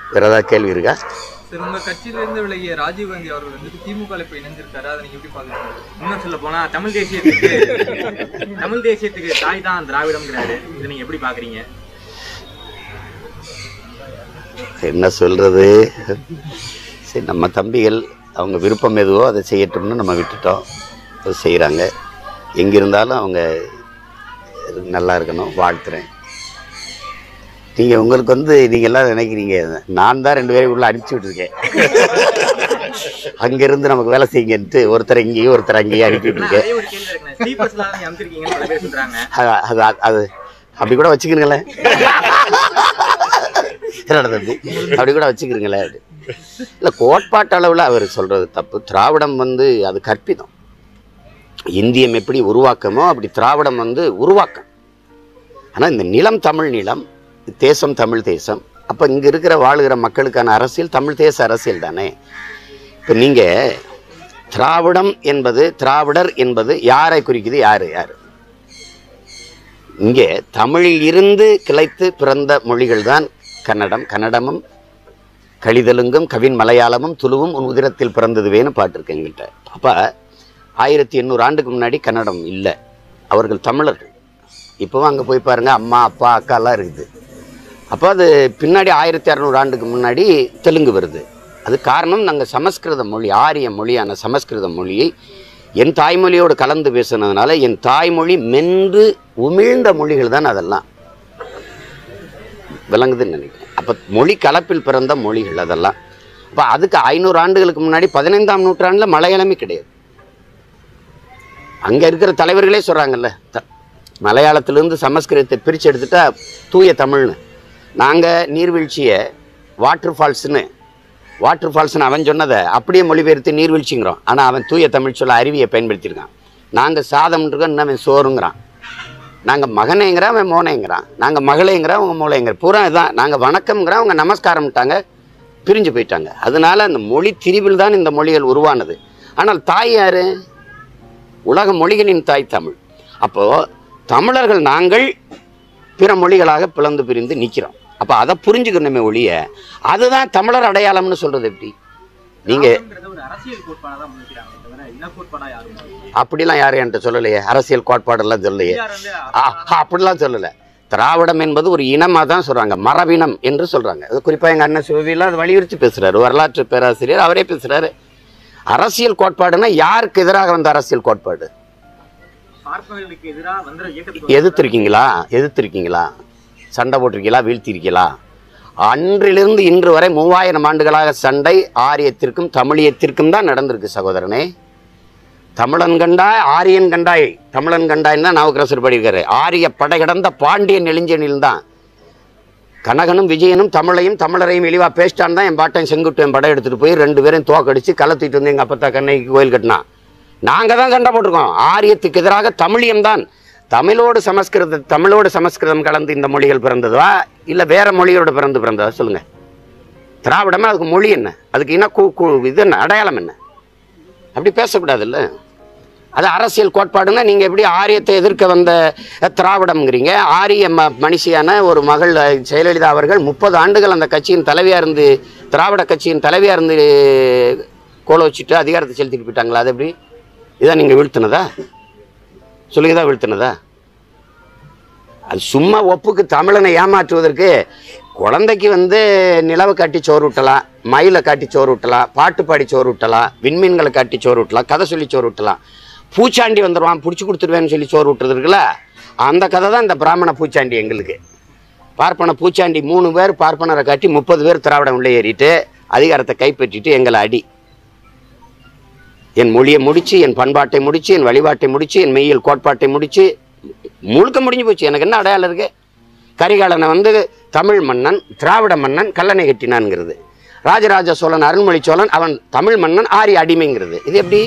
வேற ஏதாவது கேள்வி இருக்கா சரி உங்க கட்சியிலிருந்து விலகிய ராஜீவ்காந்தி அவர்கள் வந்து திமுக இப்ப இணைஞ்சிருக்காரு அதை நீங்க எப்படி பாக்குறீங்க இன்னும் சொல்ல போனா தமிழ் தேசியத்துக்கு தமிழ் தேசியத்துக்கு தாய் தான் திராவிடம்ங்கிறாரு இதை நீங்க எப்படி பாக்குறீங்க என்ன சொல்றது சரி நம்ம தம்பிகள் அவங்க விருப்பம் எதுவோ அதை செய்யட்டும்னு நம்ம விட்டுட்டோம் அது செய்கிறாங்க எங்கே இருந்தாலும் அவங்க நல்லா இருக்கணும் வாழ்த்துறேன் நீங்கள் உங்களுக்கு வந்து நீங்கள் எல்லாம் நினைக்கிறீங்க நான் தான் ரெண்டு பேரும் உள்ள அனுப்பிச்சி விட்டுருக்கேன் அங்கேருந்து நமக்கு வேலை செய்யுங்கன்ட்டு ஒருத்தர் இங்கேயும் ஒருத்தர் அங்கேயும் அனுப்பி விட்டுருக்கேன் அதே ஒரு கேள்வி இருக்குண்ணே ஸ்லீப்பர்ஸ்லாம் நீங்க அமைச்சிருக்கீங்கன்னு பல பேர் சொல்றாங்க அது அது அது அப்படி கூட வச்சுக்கிறீங்களேன் என்னடா தம்பி அப்படி கூட வச்சுக்கிறீங்களேன் இல்லை கோட்பாட்டு அளவில் அவர் சொல்கிறது தப்பு திராவிடம் வந்து அது கற்பிதம் இந்தியம் எப்படி உருவாக்கமோ அப்படி திராவிடம் வந்து உருவாக்கம் ஆனால் இந்த நிலம் தமிழ் நிலம் தேசம் தமிழ் தேசம் அப்போ இங்கே இருக்கிற வாழுகிற மக்களுக்கான அரசியல் தமிழ் தேச அரசியல் தானே இப்போ நீங்கள் திராவிடம் என்பது திராவிடர் என்பது யாரை குறிக்குது யார் யார் இங்கே தமிழில் இருந்து கிளைத்து பிறந்த மொழிகள் தான் கன்னடம் கன்னடமும் கழிதலுங்கும் கவின் மலையாளமும் துளுவும் உன் உதிரத்தில் பிறந்ததுவேன்னு பாட்டு இருக்கு எங்கிட்ட அப்போ ஆயிரத்தி எண்ணூறு ஆண்டுக்கு முன்னாடி கன்னடம் இல்லை அவர்கள் தமிழர்கள் இப்போவும் அங்கே போய் பாருங்க அம்மா அப்பா அக்காலாம் இருக்குது அப்போ அது பின்னாடி ஆயிரத்தி அறநூறு ஆண்டுக்கு முன்னாடி தெலுங்கு வருது அது காரணம் நாங்கள் சமஸ்கிருத மொழி ஆரிய மொழியான சமஸ்கிருத மொழியை என் தாய்மொழியோடு கலந்து பேசுனதுனால என் தாய்மொழி மென்று உமிழ்ந்த மொழிகள் தான் அதெல்லாம் விளங்குதுன்னு நினைக்கிறேன் அப்போ மொழி கலப்பில் பிறந்த மொழிகள் அதெல்லாம் அப்போ அதுக்கு ஐநூறு ஆண்டுகளுக்கு முன்னாடி பதினைந்தாம் நூற்றாண்டில் மலையாளமே கிடையாது அங்கே இருக்கிற தலைவர்களே சொல்கிறாங்கல்ல த மலையாளத்திலேருந்து சமஸ்கிருதத்தை பிரித்து எடுத்துட்டா தூய தமிழ்னு நாங்கள் நீர்வீழ்ச்சியை வாட்டர் ஃபால்ஸ்னு வாட்டர் ஃபால்ஸ்னு அவன் சொன்னதை அப்படியே மொழிபெயர்த்து நீர்வீழ்ச்சிங்கிறோம் ஆனால் அவன் தூய தமிழ் சொல்ல அருவியை பயன்படுத்தியிருக்கான் நாங்கள் சாதம்ன்றோம் இன்னும் அவன் சோறுங்கிறான் நாங்கள் மகனேங்கிறான் அவன் மோனேங்கிறான் நாங்கள் மகளேங்கிறான் அவங்க மூளைங்கிற பூரா இதான் நாங்கள் வணக்கம்ங்கிறோம் அவங்க நமஸ்காரம்ட்டாங்க பிரிஞ்சு போயிட்டாங்க அதனால அந்த மொழி திரிவில் தான் இந்த மொழிகள் உருவானது ஆனால் தாய் யாரு உலக மொழிகளின் தாய் தமிழ் அப்போது தமிழர்கள் நாங்கள் பிற மொழிகளாக பிளந்து பிரிந்து நிற்கிறோம் அப்போ அதை புரிஞ்சுக்கணுமே ஒழிய அதுதான் தமிழர் அடையாளம்னு சொல்கிறது எப்படி நீங்கள் திராவிடம்ங்கிறத ஒரு அரசியல் கோட்பாடா தான் முன்வைக்கிறாங்க தவிர இன கோட்பாடா யாரும் அப்படிலாம் யாரும் என்கிட்ட சொல்லலையே அரசியல் கோட்பாடெல்லாம் சொல்லலையே பெரியார் வந்து ஆ, அப்படிலாம் சொல்லலை திராவிடம் என்பது ஒரு இனமாக தான் சொல்கிறாங்க மரபினம் என்று சொல்கிறாங்க அது குறிப்பாக எங்கள் அண்ணன் சிவவிலாம் அது வலியுறுத்தி பேசுகிறாரு வரலாற்று பேராசிரியர் அவரே பேசுகிறாரு அரசியல் கோட்பாடுன்னா யாருக்கு எதிராக வந்த அரசியல் கோட்பாடு பார்ப்பவர்களுக்கு எதிராக வந்து இயக்கத்துக்கு எதிர்த்திருக்கீங்களா எதிர்த்திருக்கீங்களா சண்டை போட்டிருக்கீங்களா வீழ்த்திருக்கீங்களா அன்றிலிருந்து இன்று வரை மூவாயிரம் ஆண்டுகளாக சண்டை ஆரியத்திற்கும் தமிழியத்திற்கும் தான் நடந்திருக்கு சகோதரனே தமிழன் கண்டாய் ஆரியன் கண்டாய் தமிழன் கண்டாய்ன்னு தான் நாவுக்கரசர் படிக்கிறாரு ஆரிய படை கடந்த பாண்டியன் நெடுஞ்செனில் தான் கனகனும் விஜயனும் தமிழையும் தமிழரையும் இழிவா பேசிட்டான் தான் என் பாட்டன் செங்குட்டன் படம் எடுத்துட்டு போய் ரெண்டு பேரையும் தோக்கடிச்சு கலத்திட்டு வந்து எங்கள் அப்பத்தா கண்ணைக்கு கோயில் கட்டினான் நாங்கள் தான் சண்டை போட்டிருக்கோம் ஆரியத்துக்கு எதிராக தமிழியம் தான் தமிழோடு சமஸ்கிருத தமிழோடு சமஸ்கிருதம் கலந்து இந்த மொழிகள் பிறந்ததா இல்லை வேற மொழியோடு பிறந்து பிறந்ததா சொல்லுங்க திராவிடமா அதுக்கு மொழி என்ன அதுக்கு இன கு கு இது என்ன அடையாளம் என்ன அப்படி பேசக்கூடாதுல்ல அது அரசியல் கோட்பாடுன்னா நீங்கள் எப்படி ஆரியத்தை எதிர்க்க வந்த அஹ், திராவிடம்ங்கிறீங்க ஆரிய ம மனுஷியான ஒரு மகள் அஹ், ஜெயலலிதா அவர்கள் முப்பது ஆண்டுகள் அந்த கட்சியின் தலைவியாக இருந்து திராவிட கட்சியின் தலைவியாக இருந்து கோல வச்சுட்டு அதிகாரத்தை செலுத்திட்டு போயிட்டாங்களா அது எப்படி இதான் நீங்கள் வீழ்த்தினதா சொல்லுங்க தான் வீழ்த்தினதா அது சும்மா ஒப்புக்கு தமிழனை ஏமாற்றுவதற்கு குழந்தைக்கு வந்து நிலவை காட்டி சோறு விட்டலாம் மயிலை காட்டி சோறு விட்டலாம் பாட்டு பாடி சோறு விட்டலாம் விண்மீன்களை காட்டி சோறு விட்டலாம் கதை சொல்லி சோறு விட்டலாம் பூச்சாண்டி வந்துடுவான் பிடிச்சி கொடுத்துருவேன்னு சொல்லி சோறு விட்டுறது இருக்குல்ல அந்த கதை தான் இந்த பிராமண பூச்சாண்டி எங்களுக்கு பார்ப்பன பூச்சாண்டி மூணு பேர் பார்ப்பனரை காட்டி முப்பது பேர் திராவிடம் உள்ளே ஏறிட்டு அதிகாரத்தை கைப்பற்றிட்டு எங்களை அடி என் மொழியை முடிச்சு என் பண்பாட்டை முடிச்சு என் வழிபாட்டை முடிச்சு என் மெய்யியல் கோட்பாட்டை முடிச்சு முழுக்க முடிஞ்சு போச்சு எனக்கு என்ன அடையாளம் இருக்கு கரிகாலனை வந்து தமிழ் மன்னன் திராவிட மன்னன் கல்லணை கட்டினான்ங்கிறது ராஜராஜ சோழன் அருண்மொழி சோழன் அவன் தமிழ் மன்னன் ஆரிய அடிமைங்கிறது இது எப்படி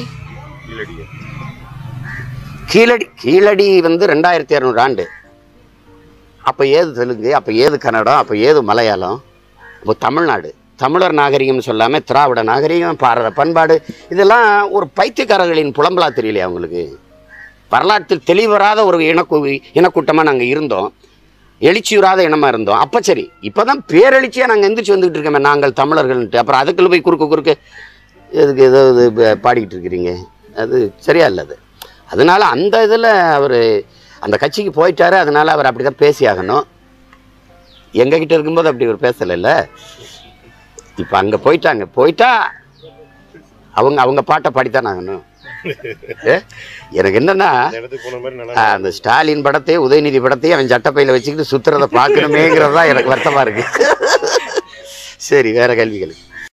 கீழடி கீழடி வந்து ரெண்டாயிரத்தி இரநூறு ஆண்டு அப்போ ஏது தெலுங்கு அப்போ ஏது கன்னடம் அப்போ ஏது மலையாளம் அப்போ தமிழ்நாடு தமிழர் நாகரிகம்னு சொல்லாமல் திராவிட நாகரிகம் பாரத பண்பாடு இதெல்லாம் ஒரு பைத்தியக்காரர்களின் புலம்பலா தெரியலையா அவங்களுக்கு வரலாற்றில் தெளிவராத ஒரு இனக்கு இனக்கூட்டமாக நாங்கள் இருந்தோம் எழுச்சியுறாத இனமா இருந்தோம் அப்போ சரி இப்போதான் பேரெழுச்சியாக நாங்கள் எந்திரிச்சு வந்துகிட்டு இருக்கோமே நாங்கள் தமிழர்கள்ன்ட்டு அப்புறம் அதுக்குள்ள போய் குறுக்க குறுக்க எதுக்கு ஏதோ இது ப- பாடிக்கிட்டு இருக்கிறீங்க அது சரியா இல்லை அது அதனால அந்த இதில் அவர் அந்த கட்சிக்கு போயிட்டாரு அதனால அவர் அப்படி தான் பேசி ஆகணும் எங்ககிட்ட இருக்கும்போது அப்படி ஒரு பேசலைல்ல இப்போ அங்கே போயிட்டாங்க போயிட்டா அவங்க அவங்க பாட்டை பாடித்தான் ஆகணும் ஏ? எனக்கு என்னன்னா இந்த இடத்துக்கு போன மாதிரி நல்லா ஆ, அந்த ஸ்டாலின் படத்தையும் உதயநிதி படத்தையும் அவன் சட்டப்பையில வச்சுக்கிட்டு சுத்துறத பார்க்கணுமேங்கிறது தான் எனக்கு வருத்தமா இருக்கு சரி வேற கேள்விகள்